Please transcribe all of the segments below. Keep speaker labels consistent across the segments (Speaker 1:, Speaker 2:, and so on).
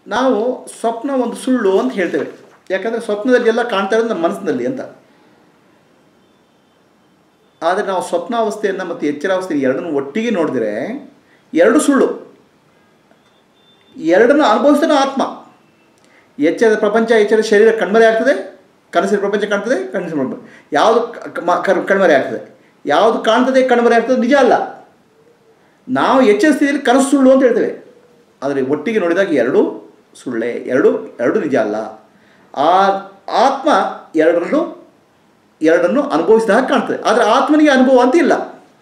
Speaker 1: ನಾವು ಸ್ವಪ್ನ ಒಂದು ಸುಳ್ಳು ಅಂತ ಹೇಳ್ತೇವೆ ಯಾಕಂದರೆ ಸ್ವಪ್ನದಲ್ಲಿ ಎಲ್ಲ ಕಾಣ್ತಾ ಇರೋದು ನಮ್ಮ ಮನಸ್ಸಿನಲ್ಲಿ ಅಂತ ಆದರೆ ನಾವು ಸ್ವಪ್ನಾವಸ್ಥೆಯನ್ನು ಮತ್ತು ಎಚ್ಚರಾವಸ್ಥೆ ಎರಡನ್ನೂ ಒಟ್ಟಿಗೆ ನೋಡಿದರೆ ಎರಡು ಸುಳ್ಳು ಎರಡನ್ನು ಅನುಭವಿಸ್ತಾನೆ ಆತ್ಮ ಎಚ್ಚರದ ಪ್ರಪಂಚ ಎಚ್ಚರದ ಶರೀರ ಕಣ್ಮರೆ ಆಗ್ತದೆ ಕನಸಿನ ಪ್ರಪಂಚ ಕಾಣ್ತದೆ ಕನಸಿನ ಪ್ರಪಂಚ ಯಾವುದು ಕ- ಮ- ಕರ್- ಕಣ್ಮರೆ ಆಗ್ತದೆ ಯಾವುದು ಕಾಣ್ತದೆ ಕಣ್ಮರೆ ಆಗ್ತದೆ ನಿಜ ಅಲ್ಲ ನಾವು ಎಚ್ಚರ ಸ್ಥಿತಿಯಲ್ಲಿ ಕನಸು ಸುಳ್ಳು ಅಂತ ಹೇಳ್ತೇವೆ ಆದರೆ ಒಟ್ಟಿಗೆ ನೋಡಿದಾಗ ಎರಡು ಸುಳ್ಳೆ ಎರಡು ಎರಡು ನಿಜ ಅಲ್ಲ ಆ ಆತ್ಮ ಎರಡರಲ್ಲೂ ಎರಡನ್ನು ಅನುಭವಿಸಿದಾಗ ಕಾಣ್ತದೆ ಆದರೆ ಆತ್ಮನಿಗೆ ಅನುಭವ ಅಂತ ಇಲ್ಲ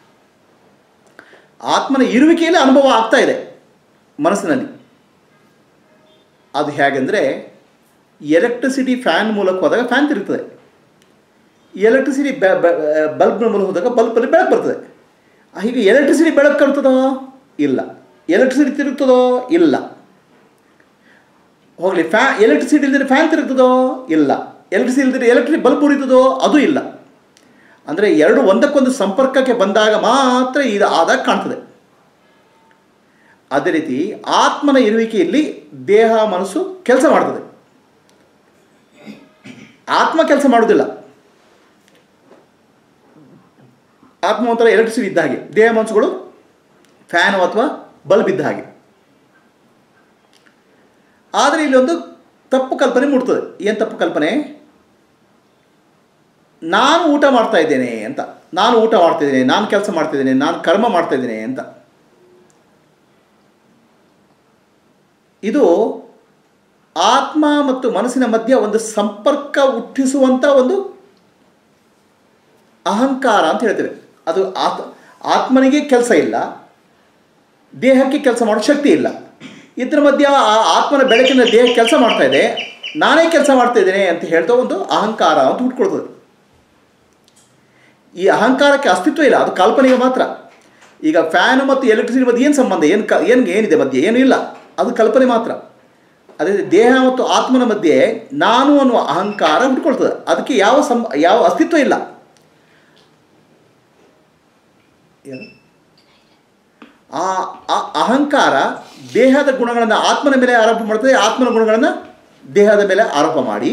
Speaker 1: ಆತ್ಮನ ಇರುವಿಕೆಯಲ್ಲಿ ಅನುಭವ ಆಗ್ತಾ ಇದೆ ಮನಸ್ಸಿನಲ್ಲಿ ಅದು ಹೇಗೆಂದರೆ ಎಲೆಕ್ಟ್ರಿಸಿಟಿ ಫ್ಯಾನ್ ಮೂಲಕ ಹೋದಾಗ ಫ್ಯಾನ್ ತಿರುಗ್ತದೆ ಎಲೆಕ್ಟ್ರಿಸಿಟಿ ಬಲ್ಬ್ನ ಮೂಲಕ ಹೋದಾಗ ಬಲ್ಬಲ್ಲಿ ಬೆಳಕು ಬರ್ತದೆ ಹೀಗೆ ಎಲೆಕ್ಟ್ರಿಸಿಟಿ ಬೆಳಕು ಕರ್ತದೋ ಇಲ್ಲ ಎಲೆಕ್ಟ್ರಿಸಿಟಿ ತಿರುಗ್ತದೋ ಇಲ್ಲ ಹೋಗಲಿ ಫ್ಯಾ ಎಲೆಕ್ಟ್ರಿಸಿಟಿ ಇಲ್ಲದ್ರೆ ಫ್ಯಾನ್ ತಿರುಗ್ತದೋ ಇಲ್ಲ ಎಲೆಕ್ಟ್ರಿಸಿಟಿ ಇಲ್ಲದ್ರೆ ಎಲೆಕ್ಟ್ರಿಕ್ ಬಲ್ಬ್ ಉರಿತದೋ ಅದು ಇಲ್ಲ ಅಂದರೆ ಎರಡು ಒಂದಕ್ಕೊಂದು ಸಂಪರ್ಕಕ್ಕೆ ಬಂದಾಗ ಮಾತ್ರ ಇದು ಆದಾಗ ಕಾಣ್ತದೆ ಅದೇ ರೀತಿ ಆತ್ಮನ ಇರುವಿಕೆಯಲ್ಲಿ ದೇಹ ಮನಸ್ಸು ಕೆಲಸ ಮಾಡ್ತದೆ ಆತ್ಮ ಕೆಲಸ ಮಾಡೋದಿಲ್ಲ ಆತ್ಮ ಒಂಥರ ಎಲೆಕ್ಟ್ರಿಸಿಟಿ ಇದ್ದ ಹಾಗೆ ದೇಹ ಮನಸ್ಸುಗಳು ಫ್ಯಾನು ಅಥವಾ ಬಲ್ಬ್ ಇದ್ದ ಹಾಗೆ ಆದರೆ ಇಲ್ಲಿ ಒಂದು ತಪ್ಪು ಕಲ್ಪನೆ ಮೂಡ್ತದೆ ಏನು ತಪ್ಪು ಕಲ್ಪನೆ ನಾನು ಊಟ ಮಾಡ್ತಾ ಇದ್ದೇನೆ ಅಂತ ನಾನು ಊಟ ಮಾಡ್ತಾ ಇದ್ದೇನೆ ನಾನು ಕೆಲಸ ಮಾಡ್ತಾ ಇದ್ದೇನೆ ನಾನು ಕರ್ಮ ಮಾಡ್ತಾ ಇದ್ದೇನೆ ಅಂತ ಇದು ಆತ್ಮ ಮತ್ತು ಮನಸ್ಸಿನ ಮಧ್ಯೆ ಒಂದು ಸಂಪರ್ಕ ಹುಟ್ಟಿಸುವಂಥ ಒಂದು ಅಹಂಕಾರ ಅಂತ ಹೇಳ್ತೇವೆ ಅದು ಆತ್ ಆತ್ಮನಿಗೆ ಕೆಲಸ ಇಲ್ಲ ದೇಹಕ್ಕೆ ಕೆಲಸ ಮಾಡೋ ಶಕ್ತಿ ಇಲ್ಲ ಇದ್ರ ಮಧ್ಯೆ ಆ ಆತ್ಮನ ಬೆಳಕಿನ ದೇಹ ಕೆಲಸ ಮಾಡ್ತಾ ಇದೆ ನಾನೇ ಕೆಲಸ ಮಾಡ್ತಾ ಇದ್ದೇನೆ ಅಂತ ಹೇಳ್ತಾ ಒಂದು ಅಹಂಕಾರ ಅಂತ ಹುಟ್ಕೊಳ್ತದೆ ಈ ಅಹಂಕಾರಕ್ಕೆ ಅಸ್ತಿತ್ವ ಇಲ್ಲ ಅದು ಕಾಲ್ಪನಿಕ ಮಾತ್ರ ಈಗ ಫ್ಯಾನು ಮತ್ತು ಎಲೆಕ್ಟ್ರಿಸಿಟಿ ಮಧ್ಯೆ ಏನು ಸಂಬಂಧ ಏನು ಕ ಏನು ಏನಿದೆ ಮಧ್ಯೆ ಏನೂ ಇಲ್ಲ ಅದು ಕಲ್ಪನೆ ಮಾತ್ರ ಅದೇ ರೀತಿ ದೇಹ ಮತ್ತು ಆತ್ಮನ ಮಧ್ಯೆ ನಾನು ಅನ್ನುವ ಅಹಂಕಾರ ಹುಟ್ಕೊಳ್ತದೆ ಅದಕ್ಕೆ ಯಾವ ಸಂ ಯಾವ ಅಸ್ತಿತ್ವ ಇಲ್ಲ ಏನು? ಆ ಆ ಅಹಂಕಾರ ದೇಹದ ಗುಣಗಳನ್ನು ಆತ್ಮನ ಮೇಲೆ ಆರೋಪ ಮಾಡ್ತದೆ ಆತ್ಮನ ಗುಣಗಳನ್ನು ದೇಹದ ಮೇಲೆ ಆರೋಪ ಮಾಡಿ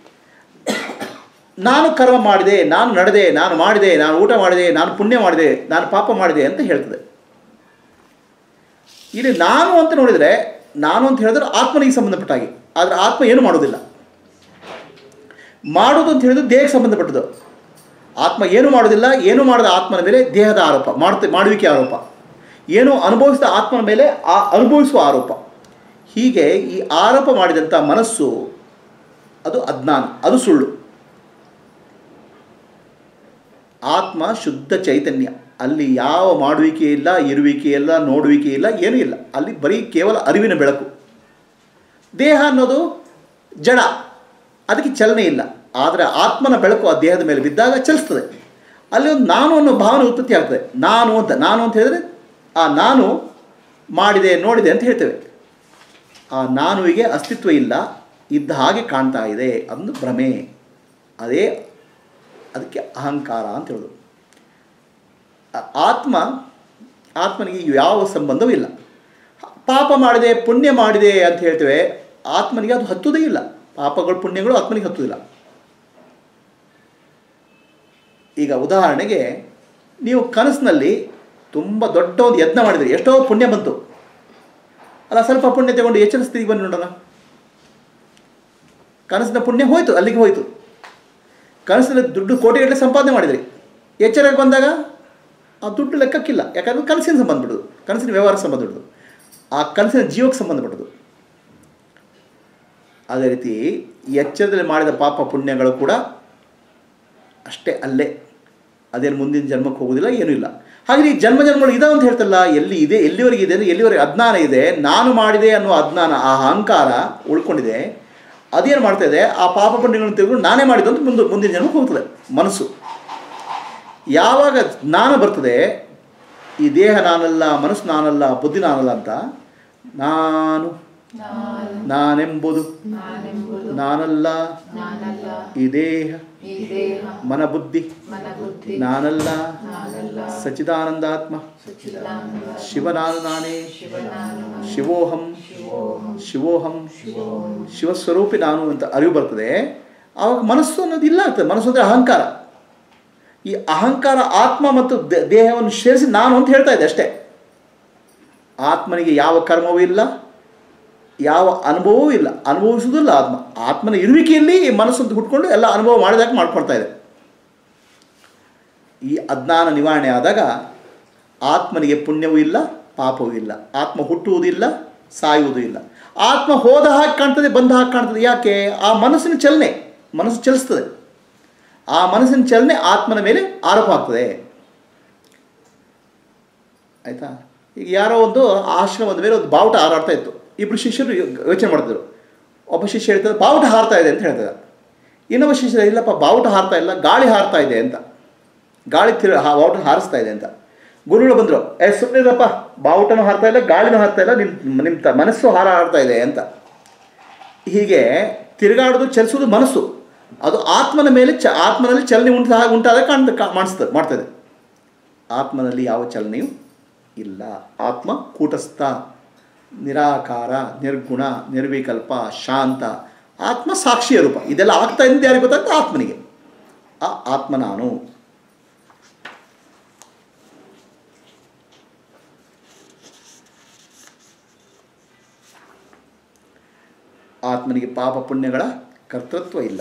Speaker 1: ನಾನು ಕರ್ಮ ಮಾಡಿದೆ ನಾನು ನಡೆದೆ ನಾನು ಮಾಡಿದೆ ನಾನು ಊಟ ಮಾಡಿದೆ ನಾನು ಪುಣ್ಯ ಮಾಡಿದೆ ನಾನು ಪಾಪ ಮಾಡಿದೆ ಅಂತ ಹೇಳ್ತದೆ ಇಲ್ಲಿ ನಾನು ಅಂತ ನೋಡಿದರೆ ನಾನು ಅಂತ ಹೇಳಿದ್ರೆ ಆತ್ಮನಿಗೆ ಸಂಬಂಧಪಟ್ಟ ಹಾಗೆ ಆದರೆ ಆತ್ಮ ಏನು ಮಾಡೋದಿಲ್ಲ ಮಾಡೋದು ಅಂತ ಹೇಳಿದ್ರೆ ದೇಹಕ್ಕೆ ಸಂಬಂಧಪಟ್ಟದ್ದು ಆತ್ಮ ಏನು ಮಾಡೋದಿಲ್ಲ ಏನು ಮಾಡದ ಆತ್ಮನ ಮೇಲೆ ದೇಹದ ಆರೋಪ ಮಾಡುತ್ತೆ ಮಾಡುವಿಕೆ ಆರೋಪ ಏನು ಅನುಭವಿಸಿದ ಆತ್ಮನ ಮೇಲೆ ಆ ಅನುಭವಿಸುವ ಆರೋಪ ಹೀಗೆ ಈ ಆರೋಪ ಮಾಡಿದಂಥ ಮನಸ್ಸು ಅದು ಅಜ್ಞಾನ ಅದು ಸುಳ್ಳು ಆತ್ಮ ಶುದ್ಧ ಚೈತನ್ಯ ಅಲ್ಲಿ ಯಾವ ಮಾಡುವಿಕೆ ಇಲ್ಲ ಇರುವಿಕೆ ಇಲ್ಲ ನೋಡುವಿಕೆ ಇಲ್ಲ ಏನೂ ಇಲ್ಲ ಅಲ್ಲಿ ಬರೀ ಕೇವಲ ಅರಿವಿನ ಬೆಳಕು ದೇಹ ಅನ್ನೋದು ಜಡ ಅದಕ್ಕೆ ಚಲನೆ ಇಲ್ಲ ಆದರೆ ಆತ್ಮನ ಬೆಳಕು ಆ ದೇಹದ ಮೇಲೆ ಬಿದ್ದಾಗ ಚಲಿಸ್ತದೆ ಅಲ್ಲಿ ಒಂದು ನಾನು ಅನ್ನೋ ಭಾವನೆ ಉತ್ಪತ್ತಿ ಆಗ್ತದೆ ನಾನು ಅಂತ ನಾನು ಅಂತ ಹೇಳಿದ್ರೆ ಆ ನಾನು ಮಾಡಿದೆ ನೋಡಿದೆ ಅಂತ ಹೇಳ್ತೇವೆ ಆ ನಾನುವಿಗೆ ಅಸ್ತಿತ್ವ ಇಲ್ಲ ಇದ್ದ ಹಾಗೆ ಕಾಣ್ತಾ ಇದೆ ಅದೊಂದು ಭ್ರಮೆ ಅದೇ ಅದಕ್ಕೆ ಅಹಂಕಾರ ಅಂತ ಹೇಳೋದು ಆ- ಆತ್ಮ ಆತ್ಮನಿಗೆ ಯಾವ ಸಂಬಂಧವೂ ಇಲ್ಲ ಪಾಪ ಮಾಡಿದೆ ಪುಣ್ಯ ಮಾಡಿದೆ ಅಂತ ಹೇಳ್ತೇವೆ ಆತ್ಮನಿಗೆ ಅದು ಹತ್ತುವುದೇ ಇಲ್ಲ ಪಾಪಗಳು ಪುಣ್ಯಗಳು ಆತ್ಮನಿಗೆ ಹತ್ತುವುದಿಲ್ಲ ಈಗ ಉದಾಹರಣೆಗೆ ನೀವು ಕನಸಿನಲ್ಲಿ ತುಂಬ ದೊಡ್ಡ ಒಂದು ಯತ್ನ ಮಾಡಿದ್ರಿ ಎಷ್ಟೋ ಪುಣ್ಯ ಬಂತು ಅಲ್ಲ ಸ್ವಲ್ಪ ಪುಣ್ಯ ತಗೊಂಡು ಎಚ್ಚರ ಸ್ಥಿತಿಗೆ ಬಂದು ನೋಡೋಣ ಕನಸಿನ ಪುಣ್ಯ ಹೋಯಿತು ಅಲ್ಲಿಗೆ ಹೋಯಿತು ಕನಸಿನಲ್ಲಿ ದುಡ್ಡು ಕೋಟಿಗಟ್ಟಲೆ ಸಂಪಾದನೆ ಮಾಡಿದ್ರಿ ಎಚ್ಚರಕ್ಕೆ ಬಂದಾಗ ಆ ದುಡ್ಡು ಲೆಕ್ಕಕ್ಕಿಲ್ಲ ಯಾಕಂದ್ರೆ ಕನಸಿನ ಸಂಬಂಧಪಟ್ಟದು ಕನಸಿನ ವ್ಯವಹಾರಕ್ಕೆ ಸಂಬಂಧಪಟ್ಟದು ಆ ಕನಸಿನ ಜೀವಕ್ಕೆ ಸಂಬಂಧಪಟ್ಟದು ಅದೇ ರೀತಿ ಎಚ್ಚರದಲ್ಲಿ ಮಾಡಿದ ಪಾಪ ಪುಣ್ಯಗಳು ಕೂಡ ಅಷ್ಟೇ ಅಲ್ಲೇ ಅದೇನು ಮುಂದಿನ ಜನ್ಮಕ್ಕೆ ಹೋಗೋದಿಲ್ಲ ಏನೂ ಇಲ್ಲ ಹಾಗೆ ಈ ಜನ್ಮ ಜನ್ಮಗಳು ಇದಾವೆ ಅಂತ ಹೇಳ್ತಲ್ಲ ಎಲ್ಲಿ ಇದೆ ಎಲ್ಲಿವರೆಗೆ ಇದೆ ಅಂದರೆ ಎಲ್ಲಿವರೆಗೆ ಅಜ್ಞಾನ ಇದೆ ನಾನು ಮಾಡಿದೆ ಅನ್ನೋ ಅಜ್ಞಾನ ಆ ಅಹಂಕಾರ ಉಳ್ಕೊಂಡಿದೆ ಅದೇನು ಮಾಡ್ತಾ ಇದೆ ಆ ಪಾಪ ಪುಣ್ಯಗಳನ್ನು ತೆಗೆದುಕೊಂಡು ನಾನೇ ಮಾಡಿದ್ದು ಅಂತ ಮುಂದೆ ಮುಂದಿನ ಜನ್ಮಕ್ಕೆ ಹೋಗ್ತದೆ ಮನಸ್ಸು ಯಾವಾಗ ಜ್ಞಾನ ಬರ್ತದೆ ಈ ದೇಹ ನಾನಲ್ಲ ಮನಸ್ಸು ನಾನಲ್ಲ ಬುದ್ಧಿ ನಾನಲ್ಲ ಅಂತ ನಾನು
Speaker 2: ನಾನು
Speaker 1: ನಾನೆಂಬುದು
Speaker 2: ನಾನೆಂಬುದು
Speaker 1: ನಾನಲ್ಲ
Speaker 2: ನಾನಲ್ಲ
Speaker 1: ಈ ದೇಹ
Speaker 2: ಈ ದೇಹ
Speaker 1: ಮನಬುದ್ಧಿ
Speaker 2: ಮನಬುದ್ಧಿ
Speaker 1: ನಾನಲ್ಲ
Speaker 2: ನಾನಲ್ಲ
Speaker 1: ಸಚಿದಾನಂದಾತ್ಮ
Speaker 2: ಸಚ್ಚಿದಾನಂದ
Speaker 1: ಶಿವನಾನು ನಾನೇ
Speaker 2: ಶಿವನಾನು
Speaker 1: ಶಿವೋಹಂ
Speaker 2: ಶಿವೋಹಂ
Speaker 1: ಶಿವೋಹಂ
Speaker 2: ಶಿವೋಹಂ
Speaker 1: ಶಿವಸ್ವರೂಪಿ ನಾನು ಅಂತ ಅರಿವು ಬರ್ತದೆ ಆವಾಗ ಮನಸ್ಸು ಅನ್ನೋದು ಇಲ್ಲ ಆಗ್ತದೆ ಮನಸ್ಸು ಅಂದರೆ ಅಹಂಕಾರ ಈ ಅಹಂಕಾರ ಆತ್ಮ ಮತ್ತು ದೇ- ದೇಹವನ್ನು ಸೇರಿಸಿ ನಾನು ಅಂತ ಹೇಳ್ತಾ ಇದೆ ಅಷ್ಟೇ ಆತ್ಮನಿಗೆ ಯಾವ ಕರ್ಮವೂ ಇಲ್ಲ ಯಾವ ಅನುಭವವೂ ಇಲ್ಲ ಅನುಭವಿಸುವುದಿಲ್ಲ ಆತ್ಮ ಆತ್ಮನ ಇರುವಿಕೆಯಲ್ಲಿ ಈ ಮನಸ್ಸು ಅಂತ ಹುಟ್ಕೊಂಡು ಎಲ್ಲ ಅನುಭವ ಮಾಡಿದಾಗ ಮಾಡ್ಕೊಳ್ತಾ ಇದೆ ಈ ಅಜ್ಞಾನ ನಿವಾರಣೆ ಆದಾಗ ಆತ್ಮನಿಗೆ ಪುಣ್ಯವೂ ಇಲ್ಲ ಪಾಪವೂ ಇಲ್ಲ ಆತ್ಮ ಹುಟ್ಟುವುದಿಲ್ಲ ಸಾಯುವುದೂ ಇಲ್ಲ ಆತ್ಮ ಹೋದ ಹಾಗೆ ಕಾಣ್ತದೆ ಬಂದ ಹಾಗೆ ಕಾಣ್ತದೆ ಯಾಕೆ ಆ ಮನಸ್ಸಿನ ಚಲನೆ ಮನಸ್ಸು ಚಲಿಸ್ತದೆ ಆ ಮನಸ್ಸಿನ ಚಲನೆ ಆತ್ಮನ ಮೇಲೆ ಆರೋಪ ಆಗ್ತದೆ ಆಯಿತಾ ಈಗ ಯಾರೋ ಒಂದು ಆಶ್ರಮದ ಮೇಲೆ ಒಂದು ಬಾವುಟ ಹಾರಾಡ್ತಾ ಇತ್ತು ಇಬ್ಬರು ಶಿಷ್ಯರು ಯೋಚನೆ ಮಾಡ್ತಿದ್ರು ಒಬ್ಬ ಶಿಷ್ಯ ಹೇಳ್ತಾರೆ ಬಾವುಟ ಹಾರ್ತಾ ಇದೆ ಅಂತ ಹೇಳ್ತಾರೆ ಇನ್ನೊಬ್ಬ ಶಿಷ್ಯ ಇಲ್ಲಪ್ಪ ಬಾವುಟ ಹಾರ್ತಾ ಇಲ್ಲ ಗಾಳಿ ಹಾರ್ತಾ ಇದೆ ಅಂತ ಗಾಳಿ ತಿರು ಹಾ ಬಾವುಟ ಹಾರಿಸ್ತಾ ಇದೆ ಅಂತ ಗುರುಗಳು ಬಂದರು ಏ ಸುಮ್ಮನಿರಪ್ಪ ಬಾವುಟನೂ ಹಾರ್ತಾ ಇಲ್ಲ ಗಾಳಿನೂ ಹಾರ್ತಾ ಇಲ್ಲ ನಿಮ್ಮ ನಿಮ್ಮ ತ ಮನಸ್ಸು ಹಾರ ಹಾರ್ತಾ ಇದೆ ಅಂತ ಹೀಗೆ ತಿರುಗಾಡೋದು ಚಲಿಸೋದು ಮನಸ್ಸು ಅದು ಆತ್ಮನ ಮೇಲೆ ಚ ಆತ್ಮನಲ್ಲಿ ಚಲನೆ ಉಂಟ ಉಂಟಾದಾಗ ಕಾಣ್ತ ಕಾ ಮಾಡಿಸ್ತದೆ ಮಾಡ್ತದೆ ಆತ್ಮನಲ್ಲಿ ಯಾವ ಚಲನೆಯೂ ಇಲ್ಲ ಆತ್ಮ ಕೂಟಸ್ಥ ನಿರಾಕಾರ ನಿರ್ಗುಣ ನಿರ್ವಿಕಲ್ಪ ಶಾಂತ ಆತ್ಮ ಸಾಕ್ಷಿಯ ರೂಪ ಇದೆಲ್ಲ ಆಗ್ತಾ ಇದ್ದ ಯಾರಿಗೆ ಗೊತ್ತಾಗ್ತದೆ ಆತ್ಮನಿಗೆ ಆ ಆತ್ಮ ನಾನು ಆತ್ಮನಿಗೆ ಪಾಪ ಪುಣ್ಯಗಳ ಕರ್ತೃತ್ವ ಇಲ್ಲ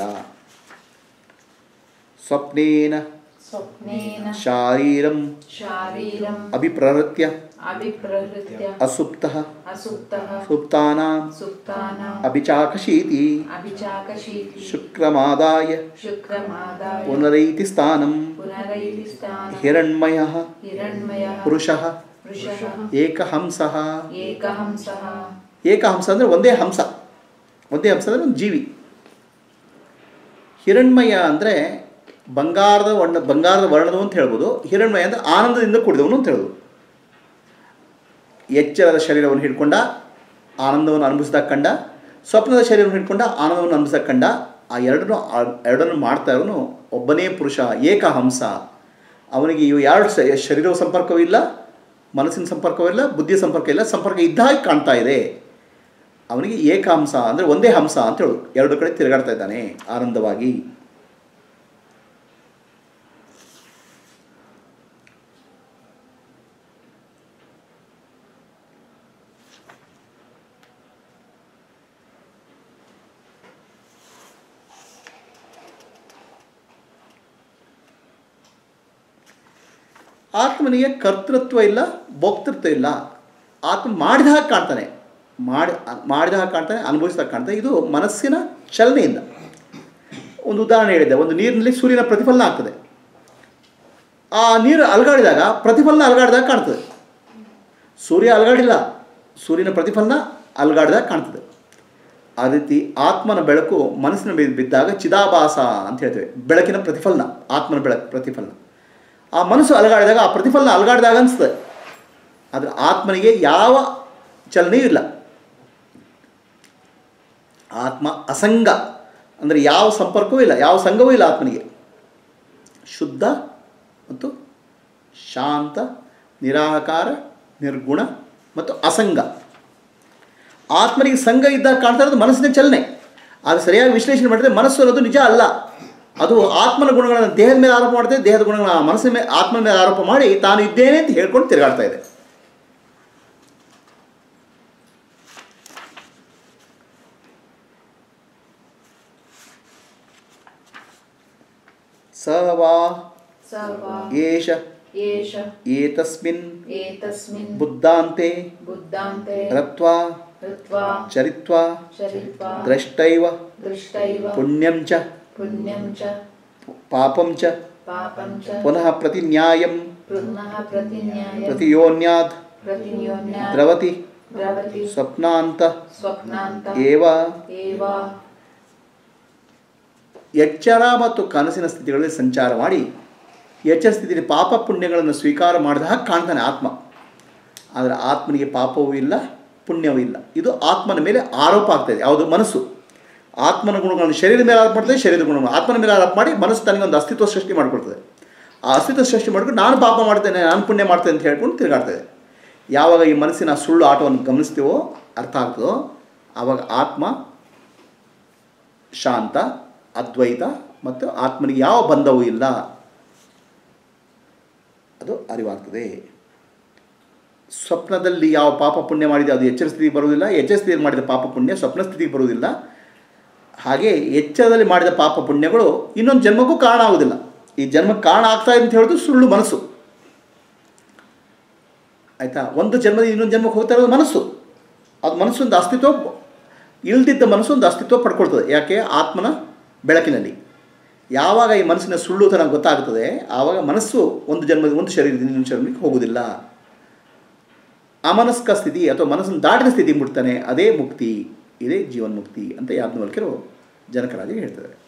Speaker 1: ಸ್ವಪ್ನೇನ
Speaker 2: ಸ್ವಪ್ನೇನ
Speaker 1: ಶಾರೀರಂ
Speaker 2: ಶಾರೀರಂ
Speaker 1: ಅಭಿಪ್ರವೃತ್ಯ
Speaker 2: ಅಭಿಪ್ರಹೃತ್ಯ
Speaker 1: ಅಸುಪ್ತಃ
Speaker 2: ಅಸುಪ್ತಃ
Speaker 1: ಸುಪ್ತಾನಾಂ
Speaker 2: ಸುಪ್ತಾನಾಂ
Speaker 1: ಅಭಿಚಾಕಶೀತಿ
Speaker 2: ಅಭಿಚಾಕಶೀತಿ
Speaker 1: ಶುಕ್ರಮಾದಾಯ
Speaker 2: ಶುಕ್ರಮಾದಾಯ
Speaker 1: ಪುನರೈತಿ ಸ್ಥಾನಂ
Speaker 2: ಪುನರೈತಿ ಸ್ಥಾನ
Speaker 1: ಹಿರಣ್ಮಯ
Speaker 2: ಹಿರಣ್ಮಯ
Speaker 1: ಪುರುಷಃ
Speaker 2: ವೃಷಃ
Speaker 1: ಏಕಹಂಸಃ
Speaker 2: ಏಕಹಂಸಃ
Speaker 1: ಏಕಹಂಸ ಅಂದರೆ ಒಂದೇ ಹಂಸ ಒಂದೇ ಹಂಸ ಅಂದರೆ ಒಂದು ಜೀವಿ ಹಿರಣ್ಮಯ ಅಂದರೆ ಬಂಗಾರದ ವರ್ಣ ಬಂಗಾರದ ವರ್ಣದ ಅಂತ ಹೇಳ್ಬೋದು ಹಿರಣ್ಮಯ ಅಂದರೆ ಆನಂದದಿಂದ ಕೂಡಿದವನು ಅಂತ ಹೇಳ್ಬೋದು ಎಚ್ಚರದ ಶರೀರವನ್ನು ಹಿಡ್ಕೊಂಡ ಆನಂದವನ್ನು ಅನುಭವಿಸಿದಾಗ ಕಂಡ ಸ್ವಪ್ನದ ಶರೀರವನ್ನು ಹಿಡ್ಕೊಂಡ ಆನಂದವನ್ನು ಅನುಭವಿಸಿದಾಗ ಕಂಡ ಆ ಎರಡನ್ನು ಆ- ಎರಡನ್ನು ಮಾಡ್ತಾ ಇರೋನು ಒಬ್ಬನೇ ಪುರುಷ ಏಕಹಂಸ ಅವನಿಗೆ ಇವು ಎರಡು ಸ- ಶರೀರವ ಸಂಪರ್ಕವೂ ಇಲ್ಲ ಮನಸ್ಸಿನ ಸಂಪರ್ಕವೂ ಇಲ್ಲ ಬುದ್ಧಿಯ ಸಂಪರ್ಕ ಇಲ್ಲ ಸಂಪರ್ಕ ಇದ್ದಾಗ ಕಾಣ್ತಾ ಇದೆ ಅವನಿಗೆ ಏಕಹಂಸ ಅಂದರೆ ಒಂದೇ ಹಂಸ ಅಂತ ಹೇಳೋದು ಎರಡು ಕಡೆ ತಿರುಗಾಡ್ತಾ ಇದ್ದಾನೆ ಆನಂದವಾಗಿ ಆತ್ಮನಿಗೆ ಕರ್ತೃತ್ವ ಇಲ್ಲ ಭೋಕ್ತೃತ್ವ ಇಲ್ಲ ಆತ್ಮ ಮಾಡಿದ ಹಾಗೆ ಕಾಣ್ತಾನೆ ಮಾಡಿ ಮಾಡಿದ ಹಾಗೆ ಕಾಣ್ತಾನೆ ಅನುಭವಿಸಿದಾಗ ಕಾಣ್ತಾನೆ ಇದು ಮನಸ್ಸಿನ ಚಲನೆಯಿಂದ ಒಂದು ಉದಾಹರಣೆ ಹೇಳಿದ್ದೆ ಒಂದು ನೀರಿನಲ್ಲಿ ಸೂರ್ಯನ ಪ್ರತಿಫಲನ ಆಗ್ತದೆ ಆ ನೀರು ಅಲಗಾಡಿದಾಗ ಪ್ರತಿಫಲನ ಅಲಗಾಡಿದಾಗ ಕಾಣ್ತದೆ ಸೂರ್ಯ ಅಲಗಾಡಿಲ್ಲ ಸೂರ್ಯನ ಪ್ರತಿಫಲನ ಅಲಗಾಡಿದಾಗ ಕಾಣ್ತದೆ ಆ ರೀತಿ ಆತ್ಮನ ಬೆಳಕು ಮನಸ್ಸಿನ ಮೇಲೆ ಬಿದ್ದಾಗ ಚಿದಾಭಾಸ ಅಂತ ಹೇಳ್ತೇವೆ ಬೆಳಕಿನ ಪ್ರತಿಫಲನ ಆತ್ಮನ ಬೆಳಕು ಪ್ರತಿಫಲನ ಆ ಮನಸ್ಸು ಅಲಗಾಡಿದಾಗ ಆ ಪ್ರತಿಫಲನ ಅಲಗಾಡಿದಾಗ ಅನಿಸ್ತದೆ ಆದರೆ ಆತ್ಮನಿಗೆ ಯಾವ ಚಲನೆಯೂ ಇಲ್ಲ ಆತ್ಮ ಅಸಂಗ ಅಂದರೆ ಯಾವ ಸಂಪರ್ಕವೂ ಇಲ್ಲ ಯಾವ ಸಂಘವೂ ಇಲ್ಲ ಆತ್ಮನಿಗೆ ಶುದ್ಧ ಮತ್ತು ಶಾಂತ ನಿರಾಕಾರ ನಿರ್ಗುಣ ಮತ್ತು ಅಸಂಗ ಆತ್ಮನಿಗೆ ಸಂಘ ಇದ್ದಾಗ ಕಾಣ್ತಾ ಇರೋದು ಮನಸ್ಸಿನ ಚಲನೆ ಅದು ಸರಿಯಾಗಿ ವಿಶ್ಲೇಷಣೆ ಮಾಡಿದ್ರೆ ಮನಸ್ಸು ಅನ್ನೋದು ನಿಜ ಅಲ್ಲ ಅದು ಆತ್ಮನ ಗುಣಗಳನ್ನು ದೇಹದ ಮೇಲೆ ಆರೋಪ ಮಾಡುತ್ತೆ ದೇಹದ ಗುಣಗಳನ್ನ ಮನಸ್ಸಿನ ಮೇಲೆ ಆತ್ಮನ ಮೇಲೆ ಆರೋಪ ಮಾಡಿ ತಾನು ಇದ್ದೇನೆ ಅಂತ ಹೇಳ್ಕೊಂಡು ತಿರುಗಾಡ್ತಾ ಇದೆ ಸ ವಾ
Speaker 2: ಸ ವಾ
Speaker 1: ಏಷ
Speaker 2: ಏಷ
Speaker 1: ಏತಸ್ಮಿನ್
Speaker 2: ಏತಸ್ಮಿನ್
Speaker 1: ಬುದ್ಧಾಂತೆ
Speaker 2: ಬುದ್ಧಾಂತೆ
Speaker 1: ರತ್ವಾ
Speaker 2: ಹೃತ್ವಾ
Speaker 1: ಚರಿತ್ವಾ
Speaker 2: ಚರಿತ್ವಾ
Speaker 1: ದ್ರಷ್ಟೈವ
Speaker 2: ದೃಷ್ಟೈವ
Speaker 1: ಪುಣ್ಯಂ ಚ
Speaker 2: ಪುಣ್ಯಂ ಚ
Speaker 1: ಪಾಪಂ ಚ
Speaker 2: ಪಾಪಂ ಚ
Speaker 1: ಪುನಃ ಪ್ರತಿನ್ಯಾಯಂ
Speaker 2: ಪುನಃ ಪ್ರತಿನ್ಯಾಯ
Speaker 1: ಪ್ರತಿಯೋನ್ಯಾತ್
Speaker 2: ಪ್ರತಿನ್ಯೋನ್ಯ
Speaker 1: ದ್ರವತಿ
Speaker 2: ದ್ರವತಿ
Speaker 1: ಸ್ವಪ್ನಾಂತ
Speaker 2: ಸ್ವಪ್ನಾಂತ
Speaker 1: ಏವ
Speaker 2: ಏವ
Speaker 1: ಎಚ್ಚರ ಮತ್ತು ಕನಸಿನ ಸ್ಥಿತಿಗಳಲ್ಲಿ ಸಂಚಾರ ಮಾಡಿ ಎಚ್ಚರ ಸ್ಥಿತಿಯಲ್ಲಿ ಪಾಪ ಪುಣ್ಯಗಳನ್ನು ಸ್ವೀಕಾರ ಮಾಡಿದ ಹಾಗೆ ಕಾಣ್ತಾನೆ ಆತ್ಮ ಆದರೆ ಆತ್ಮನಿಗೆ ಪಾಪವೂ ಇಲ್ಲ ಪುಣ್ಯವೂ ಇಲ್ಲ ಇದು ಆತ್ಮನ ಮೇಲೆ ಆರೋಪ ಆಗ್ತಾಯಿದೆ ಯಾವುದು ಮನಸ್ಸು ಆತ್ಮನ ಗುಣಗಳನ್ನು ಶರೀರದ ಮೇಲೆ ಆರೋಪ ಮಾಡ್ತದೆ ಶರೀರದ ಗುಣಗಳು ಆತ್ಮನ ಮೇಲೆ ಆರೋಪ ಮಾಡಿ ಮನಸ್ಸು ತನಗೆ ಒಂದು ಅಸ್ತಿತ್ವ ಸೃಷ್ಟಿ ಮಾಡ್ಕೊಳ್ತದೆ ಆ ಅಸ್ತಿತ್ವ ಸೃಷ್ಟಿ ಮಾಡ್ಕೊಂಡು ನಾನು ಪಾಪ ಮಾಡ್ತೇನೆ ನಾನು ಪುಣ್ಯ ಮಾಡ್ತೇನೆ ಅಂತ ಹೇಳ್ಕೊಂಡು ತಿರುಗಾಡ್ತದೆ ಯಾವಾಗ ಈ ಮನಸ್ಸಿನ ಸುಳ್ಳು ಆಟವನ್ನು ಗಮನಿಸ್ತೀವೋ ಅರ್ಥ ಆಗ್ತದೋ ಆವಾಗ ಆತ್ಮ ಶಾಂತ ಅದ್ವೈತ ಮತ್ತು ಆತ್ಮನಿಗೆ ಯಾವ ಬಂಧವೂ ಇಲ್ಲ ಅದು ಅರಿವಾಗ್ತದೆ ಸ್ವಪ್ನದಲ್ಲಿ ಯಾವ ಪಾಪ ಪುಣ್ಯ ಮಾಡಿದೆ ಅದು ಎಚ್ಚರ ಸ್ಥಿತಿಗೆ ಬರುವುದಿಲ್ಲ ಎಚ್ಚರ ಸ್ಥಿತಿಯಲ್ಲಿ ಮಾಡಿದ ಪಾಪ ಪುಣ್ಯ ಸ್ವಪ್ನ ಸ್ಥಿತಿಗೆ ಬರುವುದಿಲ್ಲ ಹಾಗೆ ಎಚ್ಚರದಲ್ಲಿ ಮಾಡಿದ ಪಾಪ ಪುಣ್ಯಗಳು ಇನ್ನೊಂದು ಜನ್ಮಕ್ಕೂ ಕಾರಣ ಆಗುವುದಿಲ್ಲ ಈ ಜನ್ಮಕ್ಕೆ ಕಾರಣ ಆಗ್ತಾ ಇದೆ ಅಂತ ಹೇಳೋದು ಸುಳ್ಳು ಮನಸ್ಸು ಆಯಿತಾ ಒಂದು ಜನ್ಮದ ಇನ್ನೊಂದು ಜನ್ಮಕ್ಕೆ ಹೋಗ್ತಾ ಇರೋದು ಮನಸ್ಸು ಅದು ಮನಸ್ಸೊಂದು ಅಸ್ತಿತ್ವ ಇಲ್ದಿದ್ದ ಮನಸ್ಸೊಂದು ಅಸ್ತಿತ್ವ ಪಡ್ಕೊಳ್ತದೆ ಯಾಕೆ ಆತ್ಮನ ಬೆಳಕಿನಲ್ಲಿ ಯಾವಾಗ ಈ ಮನಸ್ಸಿನ ಸುಳ್ಳುತನ ಗೊತ್ತಾಗ್ತದೆ ಆವಾಗ ಮನಸ್ಸು ಒಂದು ಜನ್ಮದ ಒಂದು ಶರೀರದಿಂದ ಇನ್ನೊಂದು ಶರೀರಕ್ಕೆ ಹೋಗುವುದಿಲ್ಲ ಅಮನಸ್ಕ ಸ್ಥಿತಿ ಅಥವಾ ಮನಸ್ಸನ್ನು ದಾಟಿನ ಸ್ಥಿತಿ ಮುಟ್ತಾನೆ ಅದೇ ಮುಕ್ತಿ ಇದೇ ಜೀವನ್ಮುಕ್ತಿ ಅಂತ ಯಾಜ್ಞವಲ್ಕ್ಯರು ಜನಕರಾಜಿಗೆ ಹೇಳ್ತಾರೆ